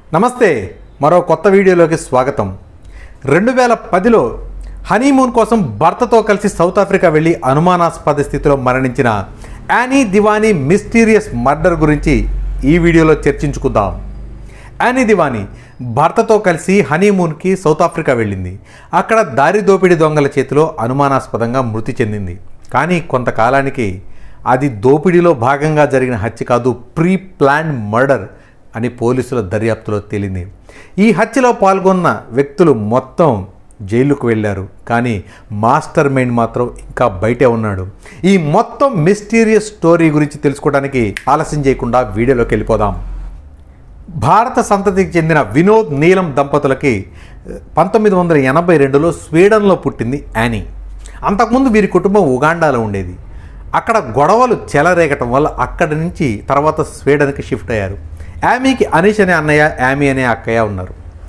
నమస్తే మరో కొత్త వీడియోలోకి స్వాగతం రెండు వేల పదిలో హనీమూన్ కోసం భర్తతో కలిసి సౌత్ ఆఫ్రికా వెళ్ళి అనుమానాస్పద స్థితిలో మరణించిన యానీ దివానీ మిస్టీరియస్ మర్డర్ గురించి ఈ వీడియోలో చర్చించుకుందాం యానీ దివానీ భర్తతో కలిసి హనీమూన్కి సౌత్ ఆఫ్రికా వెళ్ళింది అక్కడ దారి దోపిడీ దొంగల చేతిలో అనుమానాస్పదంగా మృతి చెందింది కానీ కొంతకాలానికి అది దోపిడీలో భాగంగా జరిగిన హత్య కాదు ప్రీ ప్లాన్ మర్డర్ అని పోలీసుల దర్యాప్తులో తేలింది ఈ హత్యలో పాల్గొన్న వ్యక్తులు మొత్తం జైలుకు వెళ్ళారు కానీ మాస్టర్ మైండ్ మాత్రం ఇంకా బయటే ఉన్నాడు ఈ మొత్తం మిస్టీరియస్ స్టోరీ గురించి తెలుసుకోవడానికి ఆలస్యం చేయకుండా వీడియోలోకి వెళ్ళిపోదాం భారత సంతతికి చెందిన వినోద్ నీలం దంపతులకి పంతొమ్మిది వందల ఎనభై రెండులో స్వీడన్లో పుట్టింది యానీ అంతకుముందు వీరి కుటుంబం ఉగాండాలో ఉండేది అక్కడ గొడవలు చెలరేగటం వల్ల అక్కడి నుంచి తర్వాత స్వీడన్కి షిఫ్ట్ అయ్యారు యామీకి అనీష్ అనే అన్నయ్య యామీ అనే అక్కయ్య ఉన్నారు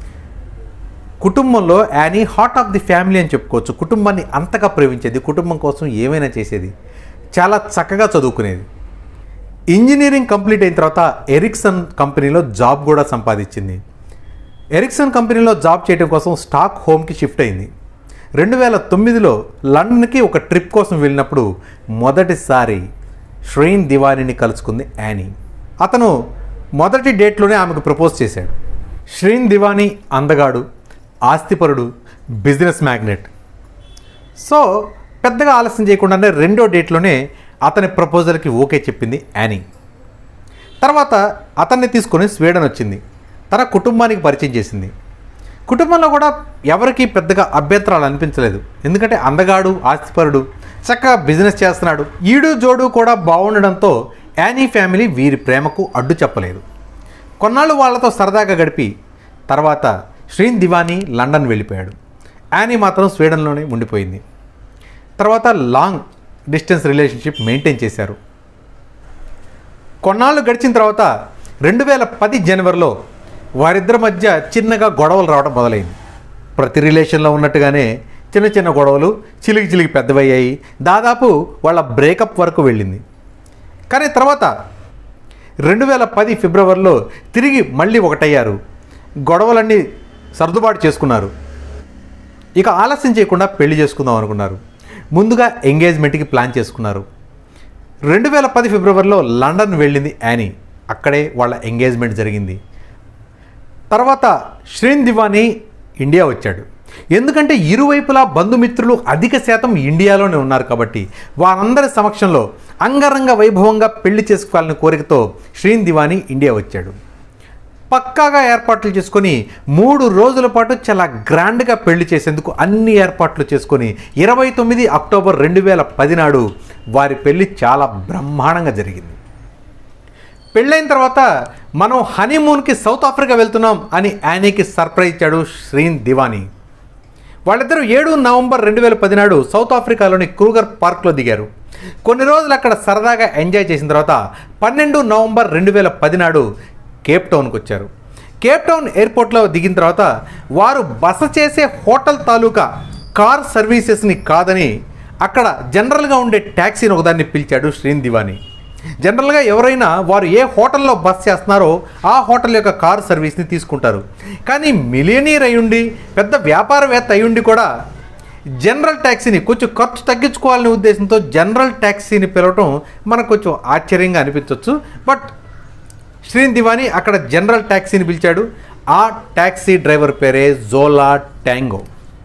కుటుంబంలో Anni heart of the family అని చెప్పుకోవచ్చు కుటుంబాన్ని అంతగా ప్రేమించేది కుటుంబం కోసం ఏమైనా చేసేది చాలా చక్కగా చదువుకునేది ఇంజనీరింగ్ కంప్లీట్ అయిన తర్వాత ఎరిక్సన్ కంపెనీలో జాబ్ కూడా సంపాదించింది ఎరిక్సన్ కంపెనీలో జాబ్ చేయడం కోసం స్టాక్ హోమ్కి షిఫ్ట్ అయింది రెండు వేల తొమ్మిదిలో లండన్కి ఒక ట్రిప్ కోసం వెళ్ళినప్పుడు మొదటిసారి శ్రీన్ దివానీని కలుసుకుంది యానీ అతను మొదటి డేట్లోనే ఆమెకు ప్రపోజ్ చేశాడు శ్రీన్ దివానీ అందగాడు ఆస్తిపరుడు బిజినెస్ మ్యాగ్నెట్ సో పెద్దగా ఆలస్యం చేయకుండానే రెండో డేట్లోనే అతని ప్రపోజల్కి ఓకే చెప్పింది యానీ తర్వాత అతన్ని తీసుకొని స్వీడన్ వచ్చింది తన కుటుంబానికి పరిచయం చేసింది కుటుంబంలో కూడా ఎవరికి పెద్దగా అభ్యంతరాలు అనిపించలేదు ఎందుకంటే అందగాడు ఆస్తిపరుడు చక్కగా బిజినెస్ చేస్తున్నాడు ఈడు జోడు కూడా బాగుండడంతో యానీ ఫ్యామిలీ వీరి ప్రేమకు అడ్డు చెప్పలేదు కొన్నాళ్ళు వాళ్ళతో సరదాగా గడిపి తర్వాత శ్రీన్ దివానీ లండన్ వెళ్ళిపోయాడు యానీ మాత్రం స్వీడన్లోనే ఉండిపోయింది తర్వాత లాంగ్ డిస్టెన్స్ రిలేషన్షిప్ మెయింటైన్ చేశారు కొన్నాళ్ళు గడిచిన తర్వాత రెండు వేల పది జనవరిలో వారిద్దరి మధ్య చిన్నగా గొడవలు రావడం మొదలైంది ప్రతి రిలేషన్లో ఉన్నట్టుగానే చిన్న చిన్న గొడవలు చిలికి చిలికి పెద్దవయ్యాయి దాదాపు వాళ్ళ బ్రేకప్ వరకు వెళ్ళింది కానీ తర్వాత రెండు వేల పది ఫిబ్రవరిలో తిరిగి మళ్ళీ ఒకటయ్యారు గొడవలన్నీ సర్దుబాటు చేసుకున్నారు ఇక ఆలస్యం చేయకుండా పెళ్లి చేసుకుందాం అనుకున్నారు ముందుగా ఎంగేజ్మెంట్కి ప్లాన్ చేసుకున్నారు రెండు వేల పది ఫిబ్రవరిలో లండన్ వెళ్ళింది యానీ అక్కడే వాళ్ళ ఎంగేజ్మెంట్ జరిగింది తర్వాత శ్రీన్ దివానీ ఇండియా వచ్చాడు ఎందుకంటే ఇరువైపులా బంధుమిత్రులు అధిక శాతం ఇండియాలోనే ఉన్నారు కాబట్టి వారందరి సమక్షంలో అంగరంగ వైభవంగా పెళ్లి చేసుకోవాలనే కోరికతో శ్రీన్ దివానీ ఇండియా వచ్చాడు పక్కాగా ఏర్పాట్లు చేసుకొని మూడు రోజుల పాటు చాలా గ్రాండ్గా పెళ్లి చేసేందుకు అన్ని ఏర్పాట్లు చేసుకొని ఇరవై తొమ్మిది అక్టోబర్ రెండు వేల పది నాడు వారి పెళ్లి చాలా బ్రహ్మాండంగా జరిగింది పెళ్ళైన తర్వాత మనం హనీమూన్కి సౌత్ ఆఫ్రికా వెళ్తున్నాం అని యానీకి సర్ప్రైజ్ ఇచ్చాడు శ్రీన్ దివానీ వాళ్ళిద్దరూ ఏడు నవంబర్ రెండు వేల పది నాడు సౌత్ ఆఫ్రికాలోని క్రూగర్ పార్క్లో దిగారు కొన్ని రోజులు అక్కడ సరదాగా ఎంజాయ్ చేసిన తర్వాత పన్నెండు నవంబర్ రెండు వేల పది నాడు కేప్ టౌన్కి వచ్చారు కేప్ టౌన్ ఎయిర్పోర్ట్లో దిగిన తర్వాత వారు బస చేసే హోటల్ తాలూకా కార్ సర్వీసెస్ని కాదని అక్కడ జనరల్గా ఉండే ట్యాక్సీని ఒకదాన్ని పిలిచాడు శ్రీన్ దివానీ జనరల్గా ఎవరైనా వారు ఏ హోటల్లో బస్ చేస్తున్నారో ఆ హోటల్ యొక్క కారు సర్వీస్ని తీసుకుంటారు కానీ మిలియనీర్ అయ్యుండి పెద్ద వ్యాపారవేత్త అయ్యుండి కూడా జనరల్ ట్యాక్సీని కొంచెం ఖర్చు తగ్గించుకోవాలనే ఉద్దేశంతో జనరల్ ట్యాక్సీని పిలవటం మనకు కొంచెం ఆశ్చర్యంగా అనిపించవచ్చు బట్ శ్రీన్ దివానీ అక్కడ జనరల్ ట్యాక్సీని పిలిచాడు ఆ ట్యాక్సీ డ్రైవర్ పేరే జోలా ట్యాంగో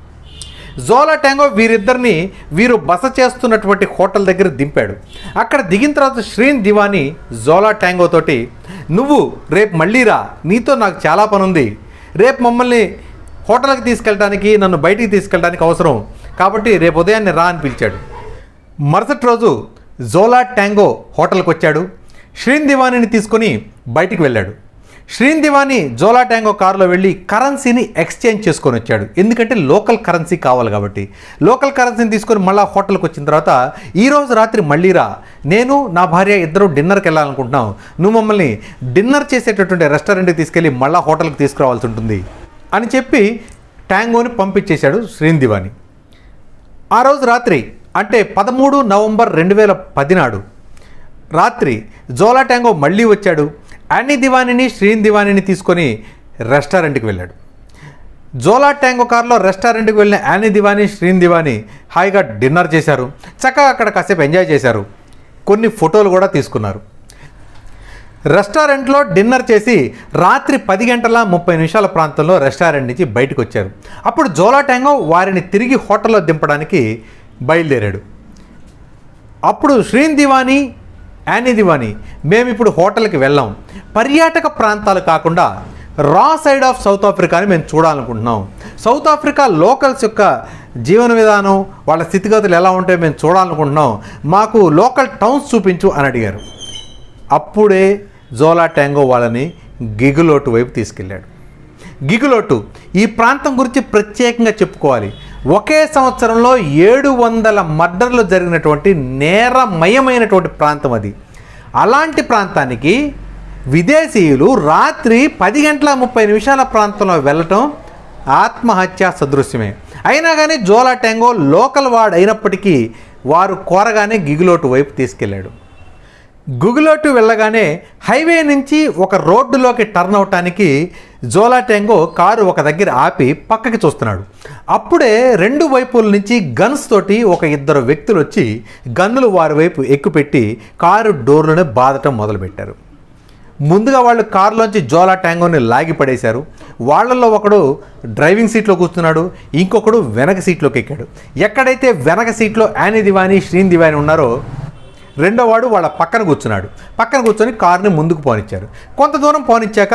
జోలా ట్యాంగో వీరిద్దరిని వీరు బస చేస్తున్నటువంటి హోటల్ దగ్గర దింపాడు అక్కడ దిగిన తర్వాత శ్రీన్ దివానీ జోలా ట్యాంగో తోటి నువ్వు రేపు మళ్ళీ రా నీతో నాకు చాలా పని ఉంది రేపు మమ్మల్ని హోటల్కి తీసుకెళ్ళడానికి నన్ను బయటికి తీసుకెళ్ళడానికి అవసరం కాబట్టి రేపు ఉదయాన్నే రా అని పిలిచాడు మరుసటి రోజు జోలా ట్యాంగో హోటల్కి వచ్చాడు శ్రీన్ దివానీని తీసుకొని బయటికి వెళ్ళాడు శ్రీన్ దివానీ జోలా ట్యాంగో కారులో వెళ్ళి కరెన్సీని ఎక్స్చేంజ్ చేసుకొని వచ్చాడు ఎందుకంటే లోకల్ కరెన్సీ కావాలి కాబట్టి లోకల్ కరెన్సీని తీసుకొని మళ్ళీ హోటల్కి వచ్చిన తర్వాత ఈ రోజు రాత్రి మళ్ళీ రా నేను నా భార్య ఇద్దరు డిన్నర్కి వెళ్ళాలనుకుంటున్నాం నువ్వు మమ్మల్ని డిన్నర్ చేసేటటువంటి రెస్టారెంట్కి తీసుకెళ్ళి మళ్ళీ హోటల్కి తీసుకురావాల్సి ఉంటుంది అని చెప్పి ట్యాంగోని పంపించేశాడు శ్రీన్ దివానీ ఆ రోజు రాత్రి అంటే పదమూడు నవంబర్ రెండు వేల పది నాడు రాత్రి జోలా ట్యాంగో మళ్ళీ వచ్చాడు యానీ దివానీని శ్రీన్ దివానీని తీసుకొని రెస్టారెంట్కి వెళ్ళాడు జోలా ట్యాంగో కార్లో రెస్టారెంట్కి వెళ్ళిన యానీ దివానీ శ్రీన్ దివానీ హాయిగా డిన్నర్ చేశారు చక్కగా అక్కడ కాసేపు ఎంజాయ్ చేశారు కొన్ని ఫోటోలు కూడా తీసుకున్నారు రెస్టారెంట్లో డిన్నర్ చేసి రాత్రి పది గంటల ముప్పై నిమిషాల ప్రాంతంలో రెస్టారెంట్ నుంచి బయటకు వచ్చారు అప్పుడు జోలా ట్యాంగో వారిని తిరిగి హోటల్లో దింపడానికి బయలుదేరాడు అప్పుడు శ్రీన్ దివానీ యానీ దివానీ మేము ఇప్పుడు హోటల్కి వెళ్ళాం పర్యాటక ప్రాంతాలు కాకుండా రా సైడ్ ఆఫ్ సౌత్ ఆఫ్రికాని మేము చూడాలనుకుంటున్నాం సౌత్ ఆఫ్రికా లోకల్స్ యొక్క జీవన విధానం వాళ్ళ స్థితిగతులు ఎలా ఉంటాయో మేము చూడాలనుకుంటున్నాం మాకు లోకల్ టౌన్స్ చూపించు అని అడిగారు అప్పుడే జోలా ట్యాంగో వాళ్ళని గిగులోటు వైపు తీసుకెళ్ళాడు గిగులోటు ఈ ప్రాంతం గురించి ప్రత్యేకంగా చెప్పుకోవాలి ఒకే సంవత్సరంలో ఏడు వందల మర్డర్లు జరిగినటువంటి నేరమయమైనటువంటి ప్రాంతం అది అలాంటి ప్రాంతానికి విదేశీయులు రాత్రి పది గంటల ముప్పై నిమిషాల ప్రాంతంలో వెళ్ళటం ఆత్మహత్య సదృశ్యమే అయినా కానీ జోలా ట్యాంగో లోకల్ వాడు అయినప్పటికీ వారు కోరగానే గిగులోటు వైపు తీసుకెళ్ళాడు గుగులోటు వెళ్ళగానే హైవే నుంచి ఒక రోడ్డులోకి టర్న్ అవటానికి జోలా టెంగో కారు ఒక దగ్గర ఆపి పక్కకి చూస్తున్నాడు అప్పుడే రెండు వైపుల నుంచి గన్స్ తోటి ఒక ఇద్దరు వ్యక్తులు వచ్చి గన్నులు వారి వైపు ఎక్కుపెట్టి కారు డోర్లను బాదటం మొదలుపెట్టారు ముందుగా వాళ్ళు కారులోంచి జోలా ట్యాంగోని లాగి పడేశారు వాళ్ళల్లో ఒకడు డ్రైవింగ్ సీట్లో కూర్చున్నాడు ఇంకొకడు వెనక సీట్లోకి ఎక్కాడు ఎక్కడైతే వెనక సీట్లో యానీ దివానీ శ్రీన్ దివానీ ఉన్నారో రెండో వాడు వాళ్ళ పక్కన కూర్చున్నాడు పక్కన కూర్చొని కారుని ముందుకు పోనిచ్చారు కొంత దూరం పోనిచ్చాక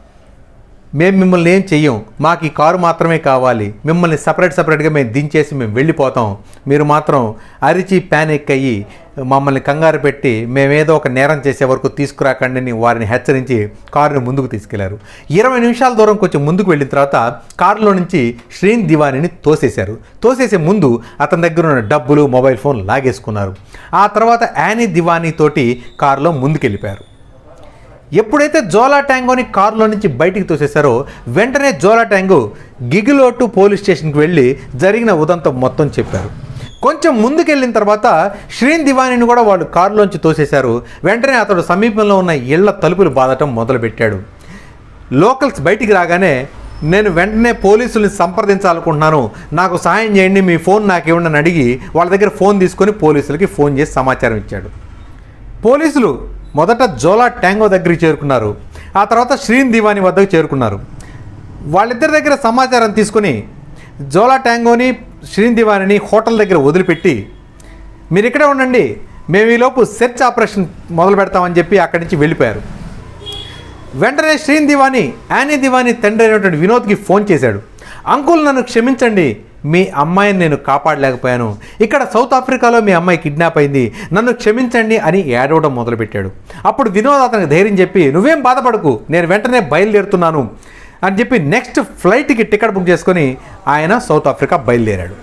మేము మిమ్మల్ని ఏం చెయ్యం మాకు ఈ కారు మాత్రమే కావాలి మిమ్మల్ని సపరేట్ సపరేట్గా మేము దించేసి మేము వెళ్ళిపోతాం మీరు మాత్రం అరిచి ప్యానిక్ అయ్యి మమ్మల్ని కంగారు పెట్టి మేమేదో ఒక నేరం చేసే వరకు తీసుకురాకండి అని వారిని హెచ్చరించి కారుని ముందుకు తీసుకెళ్లారు ఇరవై నిమిషాల దూరం కొంచెం ముందుకు వెళ్ళిన తర్వాత కారులో నుంచి శ్రీన్ దివానీని తోసేశారు తోసేసే ముందు అతని దగ్గర ఉన్న డబ్బులు మొబైల్ ఫోన్ లాగేసుకున్నారు ఆ తర్వాత యానీ దివానీ తోటి కారులో ముందుకెళ్ళిపోయారు ఎప్పుడైతే జోలా ట్యాంగోని కారులో నుంచి బయటికి తోసేశారో వెంటనే జోలా ట్యాంగో గిగిలోటు పోలీస్ స్టేషన్కి వెళ్ళి జరిగిన ఉదంతం మొత్తం చెప్పారు కొంచెం ముందుకెళ్ళిన తర్వాత శ్రీన్ దివానీని కూడా వాళ్ళు కారులోంచి తోసేశారు వెంటనే అతడు సమీపంలో ఉన్న ఇళ్ల తలుపులు బాదటం మొదలుపెట్టాడు లోకల్స్ బయటికి రాగానే నేను వెంటనే పోలీసుల్ని సంప్రదించాలనుకుంటున్నాను నాకు సహాయం చేయండి మీ ఫోన్ నాకు ఇవ్వండి అని అడిగి వాళ్ళ దగ్గర ఫోన్ తీసుకొని పోలీసులకి ఫోన్ చేసి సమాచారం ఇచ్చాడు పోలీసులు మొదట జోలా ట్యాంగో దగ్గరికి చేరుకున్నారు ఆ తర్వాత శ్రీన్ దివాని వద్దకు చేరుకున్నారు వాళ్ళిద్దరి దగ్గర సమాచారం తీసుకుని జోలా ట్యాంగోని శ్రీన్ దివానిని హోటల్ దగ్గర వదిలిపెట్టి మీరు ఇక్కడే ఉండండి మేము ఈలోపు సెర్చ్ ఆపరేషన్ మొదలు పెడతామని చెప్పి అక్కడి నుంచి వెళ్ళిపోయారు వెంటనే శ్రీన్ దివాని యానీ దివాని తండ్రి అయినటువంటి వినోద్కి ఫోన్ చేశాడు అంకుల్ నన్ను క్షమించండి మీ అమ్మాయిని నేను కాపాడలేకపోయాను ఇక్కడ సౌత్ ఆఫ్రికాలో మీ అమ్మాయి కిడ్నాప్ అయింది నన్ను క్షమించండి అని ఏడవడం మొదలుపెట్టాడు అప్పుడు వినోద్ అతనికి ధైర్యం చెప్పి నువ్వేం బాధపడకు నేను వెంటనే బయలుదేరుతున్నాను అని చెప్పి నెక్స్ట్ ఫ్లైట్కి టికెట్ బుక్ చేసుకొని ఆయన సౌత్ ఆఫ్రికా బయలుదేరాడు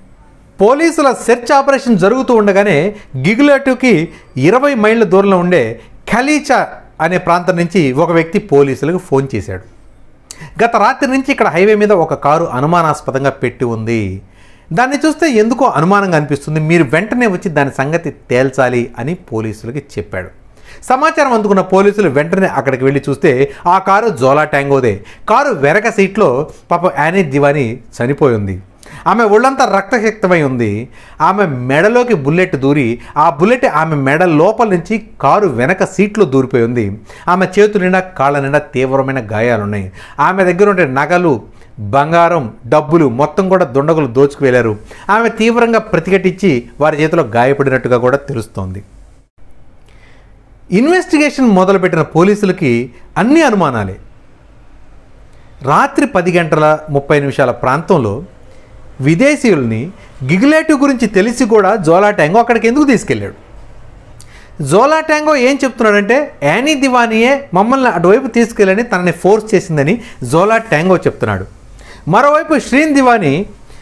పోలీసుల సెర్చ్ ఆపరేషన్ జరుగుతూ ఉండగానే గిగులేటుకి ఇరవై మైళ్ళ దూరంలో ఉండే ఖలీచా అనే ప్రాంతం నుంచి ఒక వ్యక్తి పోలీసులకు ఫోన్ చేశాడు గత రాత్రి నుంచి ఇక్కడ హైవే మీద ఒక కారు అనుమానాస్పదంగా పెట్టి ఉంది దాన్ని చూస్తే ఎందుకో అనుమానంగా అనిపిస్తుంది మీరు వెంటనే వచ్చి దాని సంగతి తేల్చాలి అని పోలీసులకి చెప్పాడు సమాచారం అందుకున్న పోలీసులు వెంటనే అక్కడికి వెళ్ళి చూస్తే ఆ కారు జోలా ట్యాంగోదే కారు వెనక సీట్లో పాప యానీ దివాని చనిపోయి ఉంది ఆమె ఒళ్ళంతా రక్తశక్తమై ఉంది ఆమె మెడలోకి బుల్లెట్ దూరి ఆ బుల్లెట్ ఆమె మెడ లోపల నుంచి కారు వెనక సీట్లో దూరిపోయి ఉంది ఆమె చేతు నిండా కాళ్ళ నిండా తీవ్రమైన గాయాలున్నాయి ఆమె దగ్గర ఉండే నగలు బంగారం డబ్బులు మొత్తం కూడా దుండగులు దోచుకు వెళ్ళారు ఆమె తీవ్రంగా ప్రతిఘటించి వారి చేతిలో గాయపడినట్టుగా కూడా తెలుస్తోంది ఇన్వెస్టిగేషన్ మొదలుపెట్టిన పోలీసులకి అన్ని అనుమానాలే రాత్రి పది గంటల ముప్పై నిమిషాల ప్రాంతంలో విదేశీయుల్ని గిగులేటివ్ గురించి తెలిసి కూడా జోలా ట్యాంగో అక్కడికి ఎందుకు తీసుకెళ్ళాడు జోలా ట్యాంగో ఏం చెప్తున్నాడంటే యానీ దివానియే మమ్మల్ని అటువైపు తీసుకెళ్ళని తనని ఫోర్స్ చేసిందని జోలా ట్యాంగో చెప్తున్నాడు మరోవైపు శ్రీన్ దివాని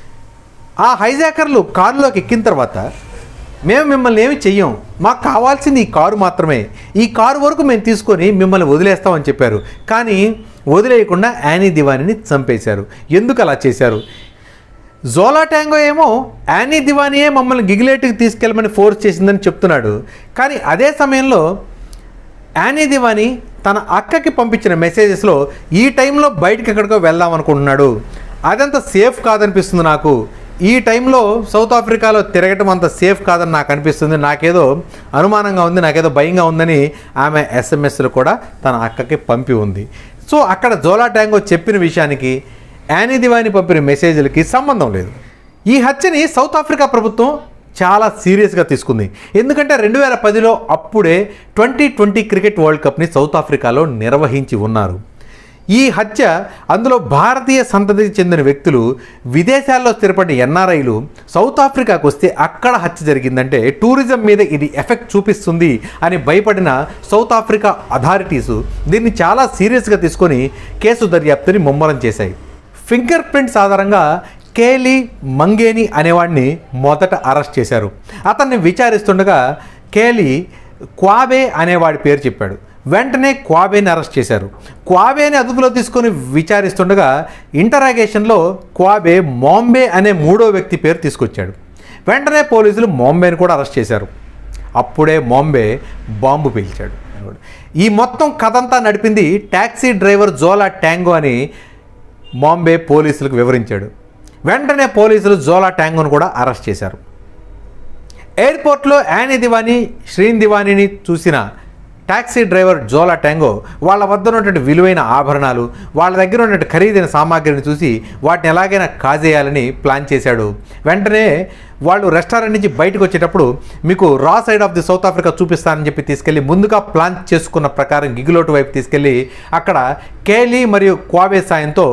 ఆ హైజాకర్లు కారులోకి ఎక్కిన తర్వాత మేము మిమ్మల్ని ఏమి చెయ్యం మాకు కావాల్సింది ఈ కారు మాత్రమే ఈ కారు వరకు మేము తీసుకొని మిమ్మల్ని వదిలేస్తామని చెప్పారు కానీ వదిలేయకుండా యానీ దివానీని చంపేశారు ఎందుకు అలా చేశారు జోలా ట్యాంగో ఏమో యానీ దివానియే మమ్మల్ని గిగిలేట్కి తీసుకెళ్ళమని ఫోర్స్ చేసిందని చెప్తున్నాడు కానీ అదే సమయంలో యానీ దివాని తన అక్కకి పంపించిన మెసేజెస్లో ఈ టైంలో బయటికి ఎక్కడికో వెళ్దాం అనుకుంటున్నాడు అదంత సేఫ్ కాదనిపిస్తుంది నాకు ఈ టైంలో సౌత్ ఆఫ్రికాలో తిరగటం అంత సేఫ్ కాదని నాకు అనిపిస్తుంది నాకేదో అనుమానంగా ఉంది నాకేదో భయంగా ఉందని ఆమె ఎస్ఎంఎస్లు కూడా తన అక్కకి పంపి ఉంది సో అక్కడ జోలా ట్యాంగో చెప్పిన విషయానికి యానీ దివాని పంపిన మెసేజ్లకి సంబంధం లేదు ఈ హత్యని సౌత్ ఆఫ్రికా ప్రభుత్వం చాలా సీరియస్గా తీసుకుంది ఎందుకంటే రెండు వేల పదిలో అప్పుడే ట్వంటీ ట్వంటీ క్రికెట్ వరల్డ్ కప్ని సౌత్ ఆఫ్రికాలో నిర్వహించి ఉన్నారు ఈ హత్య అందులో భారతీయ సంతతికి చెందిన వ్యక్తులు విదేశాల్లో స్థిరపడిన ఎన్ఆర్ఐలు సౌత్ ఆఫ్రికాకు వస్తే అక్కడ హత్య జరిగిందంటే టూరిజం మీద ఇది ఎఫెక్ట్ చూపిస్తుంది అని భయపడిన సౌత్ ఆఫ్రికా అథారిటీసు దీన్ని చాలా సీరియస్గా తీసుకొని కేసు దర్యాప్తుని ముమ్మరం చేశాయి ఫింగర్ ప్రింట్స్ ఆధారంగా కేలి మంగేని అనేవాడిని మొదట అరెస్ట్ చేశారు అతన్ని విచారిస్తుండగా కేలి క్వాబే అనేవాడి పేరు చెప్పాడు వెంటనే క్వాబేని అరెస్ట్ చేశారు క్వాబేని అదుపులో తీసుకొని విచారిస్తుండగా ఇంటరాగేషన్లో క్వాబే మాంబే అనే మూడో వ్యక్తి పేరు తీసుకొచ్చాడు వెంటనే పోలీసులు మాంబేని కూడా అరెస్ట్ చేశారు అప్పుడే మాంబే బాంబు పీల్చాడు ఈ మొత్తం కథంతా నడిపింది ట్యాక్సీ డ్రైవర్ జోలా ట్యాంగో అని మాంబే పోలీసులకు వివరించాడు వెంటనే పోలీసులు జోలా ట్యాంగోను కూడా అరెస్ట్ చేశారు ఎయిర్పోర్ట్లో యానీ దివానీ శ్రీన్ దివానీని చూసిన టాక్సీ డ్రైవర్ జోలా ట్యాంగో వాళ్ళ వద్ద ఉన్నటువంటి విలువైన ఆభరణాలు వాళ్ళ దగ్గర ఉన్నటువంటి ఖరీదైన సామాగ్రిని చూసి వాటిని ఎలాగైనా కాజేయాలని ప్లాన్ చేశాడు వెంటనే వాళ్ళు రెస్టారెంట్ నుంచి బయటకు వచ్చేటప్పుడు మీకు raw side of the South Africa చూపిస్తానని చెప్పి తీసుకెళ్ళి ముందుగా ప్లాన్ చేసుకున్న ప్రకారం గిగులోటు వైపు తీసుకెళ్ళి అక్కడ కేలీ మరియు క్వాబే సాయంతో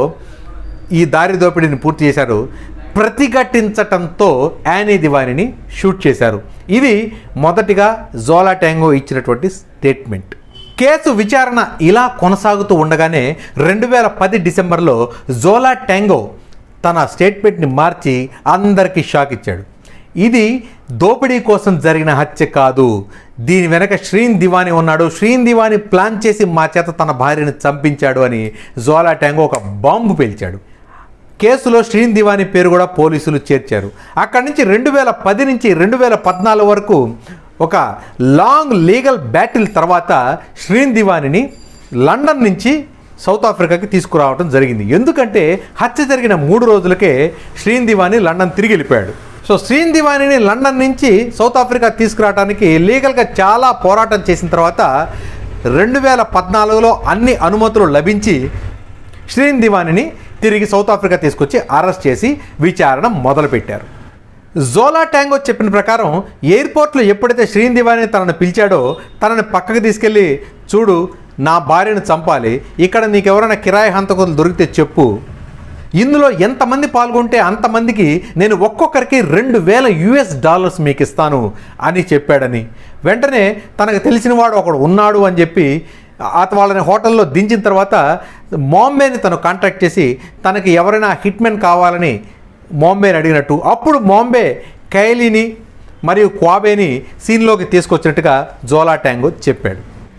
ఈ దారి దోపిడీని పూర్తి చేశారు ప్రతిఘటించటంతో యానీ దివానిని షూట్ చేశారు ఇది మొదటిగా జోలా ట్యాంగో ఇచ్చినటువంటి స్టేట్మెంట్ కేసు విచారణ ఇలా కొనసాగుతూ ఉండగానే రెండు వేల పది డిసెంబర్లో జోలా ట్యాంగో తన స్టేట్మెంట్ని మార్చి అందరికీ షాక్ ఇచ్చాడు ఇది దోపిడీ కోసం జరిగిన హత్య కాదు దీని వెనక శ్రీన్ దివాని ఉన్నాడు శ్రీన్ దివాని ప్లాన్ చేసి మా చేత తన భార్యను చంపించాడు అని జోలా ట్యాంగో ఒక బాంబు పేల్చాడు కేసులో శ్రీన్ దివాని పేరు కూడా పోలీసులు చేర్చారు అక్కడి నుంచి రెండు వేల పది నుంచి రెండు వేల పద్నాలుగు వరకు ఒక లాంగ్ లీగల్ బ్యాటిల్ తర్వాత శ్రీన్ దివానిని లండన్ నుంచి సౌత్ ఆఫ్రికాకి తీసుకురావడం జరిగింది ఎందుకంటే హత్య జరిగిన మూడు రోజులకే శ్రీన్ దివాని లండన్ తిరిగి వెళ్ళిపోయాడు సో శ్రీన్ దివానిని లండన్ నుంచి సౌత్ ఆఫ్రికా తీసుకురావడానికి లీగల్గా చాలా పోరాటం చేసిన తర్వాత రెండు వేల పద్నాలుగులో అన్ని అనుమతులు లభించి శ్రీన్ దివానిని తిరిగి సౌత్ ఆఫ్రికా తీసుకొచ్చి అరెస్ట్ చేసి విచారణ మొదలుపెట్టారు జోలా ట్యాంగో చెప్పిన ప్రకారం ఎయిర్పోర్ట్లో ఎప్పుడైతే శ్రీన్ దివాని తనను పిలిచాడో తనని పక్కకు తీసుకెళ్ళి చూడు నా భార్యను చంపాలి ఇక్కడ నీకు ఎవరైనా కిరాయి హంతకులు దొరికితే చెప్పు ఇందులో ఎంతమంది పాల్గొంటే అంతమందికి నేను ఒక్కొక్కరికి రెండు వేల యుఎస్ డాలర్స్ మీకు ఇస్తాను అని చెప్పాడని వెంటనే తనకు తెలిసిన వాడు ఒకడు ఉన్నాడు అని చెప్పి అత వాళ్ళని హోటల్లో దించిన తర్వాత మాంబేని తను కాంటాక్ట్ చేసి తనకి ఎవరైనా హిట్మెన్ కావాలని మాంబేని అడిగినట్టు అప్పుడు మాంబే కైలీని మరియు క్వాబేని సీన్లోకి తీసుకొచ్చినట్టుగా జోలా ట్యాంగో చెప్పాడు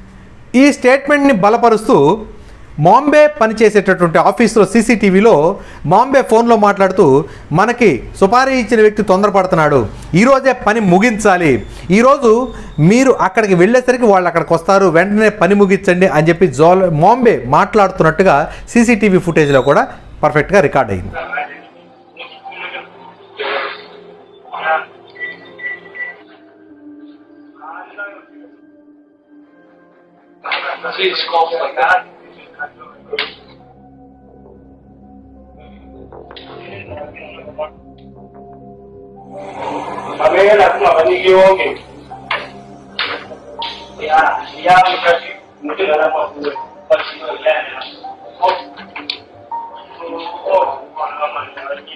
ఈ స్టేట్మెంట్ని బలపరుస్తూ మాంబే పనిచేసేటటువంటి ఆఫీస్లో సీసీటీవీలో మాంబే ఫోన్లో మాట్లాడుతూ మనకి సుపారీ ఇచ్చిన వ్యక్తి తొందరపడుతున్నాడు ఈరోజే పని ముగించాలి ఈరోజు మీరు అక్కడికి వెళ్ళేసరికి వాళ్ళు అక్కడికి వస్తారు వెంటనే పని ముగించండి అని చెప్పి జోల్ మాంబే మాట్లాడుతున్నట్టుగా సీసీటీవీ ఫుటేజ్లో కూడా పర్ఫెక్ట్గా రికార్డ్ అయింది See the scope like that? Kami yan at makanigiyogin. Yeah, yeah, because you, mungkin alam mo, pag sino yan, oh, oh, ano man,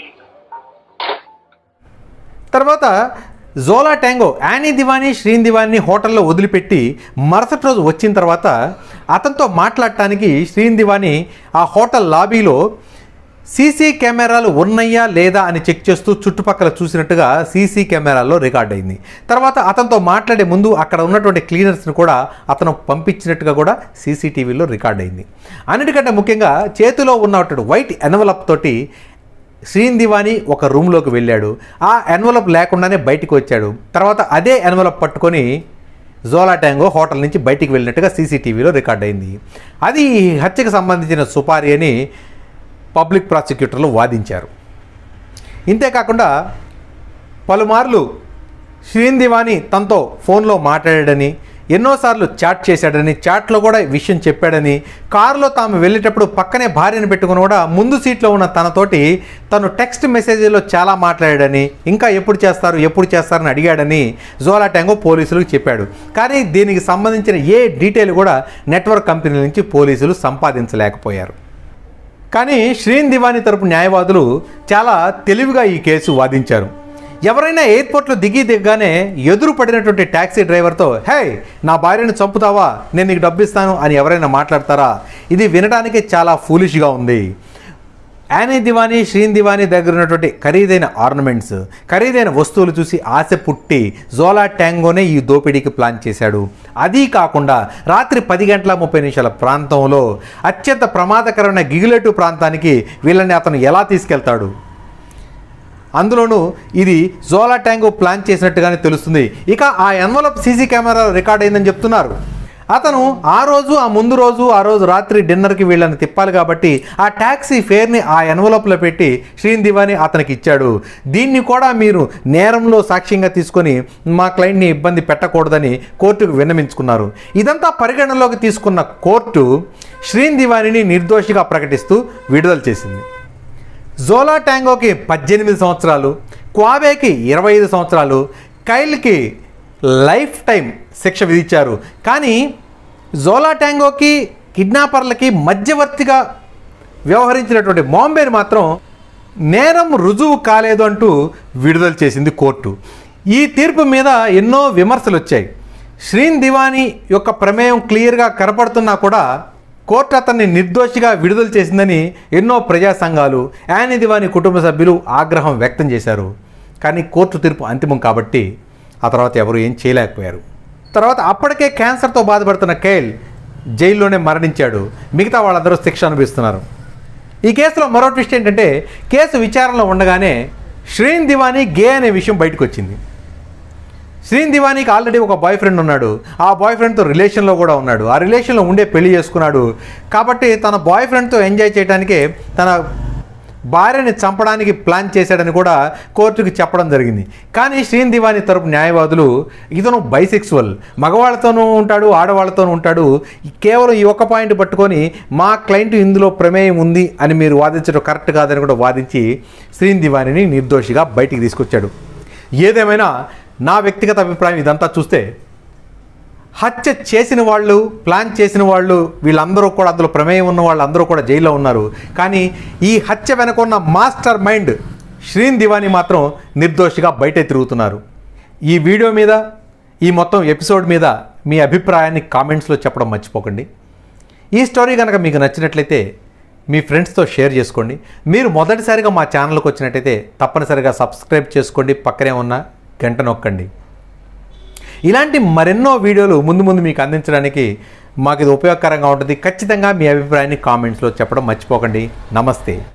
తర్వాత Zola Tongo Anni Dewani Shrien Dewani హోటల్లో వదిలిపెట్టి మరుసటి రోజు వచ్చిన తర్వాత అతనితో మాట్లాడటానికి శ్రీన్ దివాని ఆ హోటల్ లాబీలో సీసీ కెమెరాలు ఉన్నాయా లేదా అని చెక్ చేస్తూ చుట్టుపక్కల చూసినట్టుగా సీసీ కెమెరాల్లో రికార్డ్ అయింది తర్వాత అతనితో మాట్లాడే ముందు అక్కడ ఉన్నటువంటి క్లీనర్స్ని కూడా అతను పంపించినట్టుగా కూడా సీసీటీవీలో రికార్డ్ అయింది అన్నిటికంటే ముఖ్యంగా చేతిలో ఉన్నటువంటి వైట్ ఎన్వలప్ తోటి శ్రీన్ దివాని ఒక రూమ్లోకి వెళ్ళాడు ఆ ఎన్వలప్ లేకుండానే బయటికి వచ్చాడు తర్వాత అదే ఎన్వలప్ పట్టుకొని జోలా ట్యాంగో హోటల్ నుంచి బయటికి వెళ్ళినట్టుగా సీసీటీవీలో రికార్డ్ అయింది అది ఈ హత్యకు సంబంధించిన సుపారీ అని పబ్లిక్ ప్రాసిక్యూటర్లు వాదించారు ఇంతేకాకుండా పలుమార్లు శ్రీన్ దివాని తనతో ఫోన్లో మాట్లాడాడని ఎన్నోసార్లు చాట్ చేశాడని చాట్లో కూడా ఈ విషయం చెప్పాడని కారులో తాము వెళ్ళేటప్పుడు పక్కనే భార్యను పెట్టుకుని కూడా ముందు సీట్లో ఉన్న తనతోటి తను టెక్స్ట్ మెసేజ్లో చాలా మాట్లాడాడని ఇంకా ఎప్పుడు చేస్తారు ఎప్పుడు చేస్తారని అడిగాడని జోలా ట్యాంగో పోలీసులకు చెప్పాడు కానీ దీనికి సంబంధించిన ఏ డీటెయిల్ కూడా నెట్వర్క్ కంపెనీల నుంచి పోలీసులు సంపాదించలేకపోయారు కానీ శ్రీన్ దివాని తరపు న్యాయవాదులు చాలా తెలివిగా ఈ కేసు వాదించారు ఎవరైనా ఎయిర్పోర్ట్లో దిగి దిగ్గానే ఎదురు పడినటువంటి ట్యాక్సీ డ్రైవర్తో హే నా భార్యను చంపుతావా నేను నీకు డబ్బు ఇస్తాను అని ఎవరైనా మాట్లాడతారా ఇది వినడానికి చాలా ఫూలిష్గా ఉంది యానీ దివానీ శ్రీన్ దివానీ దగ్గర ఉన్నటువంటి ఖరీదైన ఆర్నమెంట్స్ ఖరీదైన వస్తువులు చూసి ఆశ పుట్టి జోలా ట్యాంగోనే ఈ దోపిడీకి ప్లాన్ చేశాడు అదీ కాకుండా రాత్రి పది గంటల ముప్పై నిమిషాల ప్రాంతంలో అత్యంత ప్రమాదకరమైన గిగులేటు ప్రాంతానికి వీళ్ళని అతను ఎలా తీసుకెళ్తాడు అందులోనూ ఇది జోలా ట్యాంగో ప్లాన్ చేసినట్టుగానే తెలుస్తుంది ఇక ఆ ఎన్వలప్ సీసీ కెమెరాలో రికార్డ్ అయిందని చెప్తున్నారు అతను ఆ రోజు ఆ ముందు రోజు ఆ రోజు రాత్రి డిన్నర్కి వీళ్ళని తిప్పాలి కాబట్టి ఆ ట్యాక్సీ ఫేర్ని ఆ ఎన్వలప్లో పెట్టి శ్రీన్ దివాని అతనికి ఇచ్చాడు దీన్ని కూడా మీరు నేరంలో సాక్ష్యంగా తీసుకొని మా క్లయింట్ని ఇబ్బంది పెట్టకూడదని కోర్టుకు విన్నమించుకున్నారు ఇదంతా పరిగణనలోకి తీసుకున్న కోర్టు శ్రీన్ దివానిని నిర్దోషిగా ప్రకటిస్తూ విడుదల చేసింది జోలా ట్యాంగోకి పద్దెనిమిది సంవత్సరాలు క్వాబేకి ఇరవై ఐదు సంవత్సరాలు కైల్కి లైఫ్ టైం శిక్ష విధించారు కానీ జోలా ట్యాంగోకి కిడ్నాపర్లకి మధ్యవర్తిగా వ్యవహరించినటువంటి బాంబేని మాత్రం నేరం రుజువు కాలేదు అంటూ విడుదల చేసింది కోర్టు ఈ తీర్పు మీద ఎన్నో విమర్శలు వచ్చాయి శ్రీన్ దివానీ యొక్క ప్రమేయం క్లియర్గా కనపడుతున్నా కూడా కోర్టు అతన్ని నిర్దోషిగా విడుదల చేసిందని ఎన్నో ప్రజా సంఘాలు యానీ దివానీ కుటుంబ సభ్యులు ఆగ్రహం వ్యక్తం చేశారు కానీ కోర్టు తీర్పు అంతిమం కాబట్టి ఆ తర్వాత ఎవరు ఏం చేయలేకపోయారు తర్వాత అప్పటికే క్యాన్సర్తో బాధపడుతున్న కైల్ జైల్లోనే మరణించాడు మిగతా వాళ్ళందరూ శిక్ష అనుభవిస్తున్నారు ఈ కేసులో మరో ట్విస్ట్ ఏంటంటే కేసు విచారణలో ఉండగానే శ్రీన్ దివానీ గే అనే విషయం బయటకు వచ్చింది శ్రీన్ దివానీకి ఆల్రెడీ ఒక బాయ్ ఫ్రెండ్ ఉన్నాడు ఆ బాయ్ ఫ్రెండ్తో రిలేషన్లో కూడా ఉన్నాడు ఆ రిలేషన్లో ఉండే పెళ్లి చేసుకున్నాడు కాబట్టి తన బాయ్ ఫ్రెండ్తో ఎంజాయ్ చేయడానికే తన భార్యని చంపడానికి ప్లాన్ చేశాడని కూడా కోర్టుకి చెప్పడం జరిగింది కానీ శ్రీన్ దివానీ తరపు న్యాయవాదులు ఇతను బైసెక్సువల్ మగవాళ్ళతోనూ ఉంటాడు ఆడవాళ్ళతోనూ ఉంటాడు కేవలం ఈ ఒక్క పాయింట్ పట్టుకొని మా క్లయింట్ ఇందులో ప్రమేయం ఉంది అని మీరు వాదించడం కరెక్ట్ కాదని కూడా వాదించి శ్రీన్ దివానీని నిర్దోషిగా బయటికి తీసుకొచ్చాడు ఏదేమైనా నా వ్యక్తిగత అభిప్రాయం ఇదంతా చూస్తే హత్య చేసిన వాళ్ళు ప్లాన్ చేసిన వాళ్ళు వీళ్ళందరూ కూడా అందులో ప్రమేయం ఉన్న వాళ్ళందరూ కూడా జైల్లో ఉన్నారు కానీ ఈ హత్య వెనక ఉన్న మాస్టర్ మైండ్ శ్రీన్ దివానీ మాత్రం నిర్దోషిగా బయటే తిరుగుతున్నారు ఈ వీడియో మీద ఈ మొత్తం ఎపిసోడ్ మీద మీ అభిప్రాయాన్ని కామెంట్స్లో చెప్పడం మర్చిపోకండి ఈ స్టోరీ కనుక మీకు నచ్చినట్లయితే మీ ఫ్రెండ్స్తో షేర్ చేసుకోండి మీరు మొదటిసారిగా మా ఛానల్కి వచ్చినట్టయితే తప్పనిసరిగా సబ్స్క్రైబ్ చేసుకోండి పక్కనే ఉన్న గంట నొక్కండి ఇలాంటి మరెన్నో వీడియోలు ముందు ముందు మీకు అందించడానికి మాకు ఇది ఉపయోగకరంగా ఉంటుంది ఖచ్చితంగా మీ అభిప్రాయాన్ని కామెంట్స్లో చెప్పడం మర్చిపోకండి నమస్తే